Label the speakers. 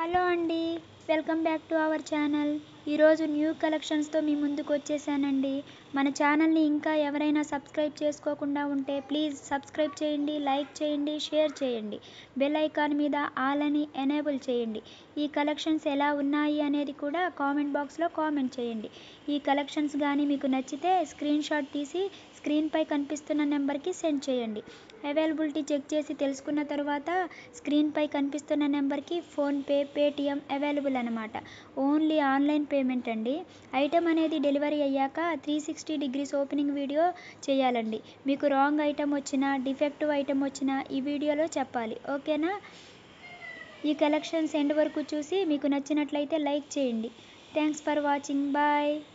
Speaker 1: hello అండి welcome back to our channel ఈరోజు new కలెక్షన్స్తో మీ ముందుకు వచ్చేసానండి మన ఛానల్ని ఇంకా ఎవరైనా సబ్స్క్రైబ్ చేసుకోకుండా ఉంటే ప్లీజ్ సబ్స్క్రైబ్ చేయండి లైక్ చేయండి షేర్ చేయండి బెల్ ఐకాన్ మీద ఆల్ అని ఎనేబుల్ చేయండి ఈ కలెక్షన్స్ ఎలా ఉన్నాయి అనేది కూడా కామెంట్ బాక్స్లో కామెంట్ చేయండి ఈ కలెక్షన్స్ కానీ మీకు నచ్చితే స్క్రీన్ షాట్ తీసి స్క్రీన్పై కనిపిస్తున్న నెంబర్కి సెండ్ చేయండి అవైలబిలిటీ చెక్ చేసి తెలుసుకున్న తర్వాత స్క్రీన్పై కనిపిస్తున్న నెంబర్కి ఫోన్పే పేటిఎం అవైలబుల్ అనమాట ఓన్లీ ఆన్లైన్ పేమెంట్ అండి ఐటెం అనేది డెలివరీ అయ్యాక three sixty degrees opening video చేయాలండి మీకు రాంగ్ ఐటెం వచ్చినా డిఫెక్టివ్ ఐటెం వచ్చినా ఈ వీడియోలో చెప్పాలి ఓకేనా ఈ కలెక్షన్స్ ఎండ్ వరకు చూసి మీకు నచ్చినట్లయితే లైక్ చేయండి థ్యాంక్స్ ఫర్ వాచింగ్ బాయ్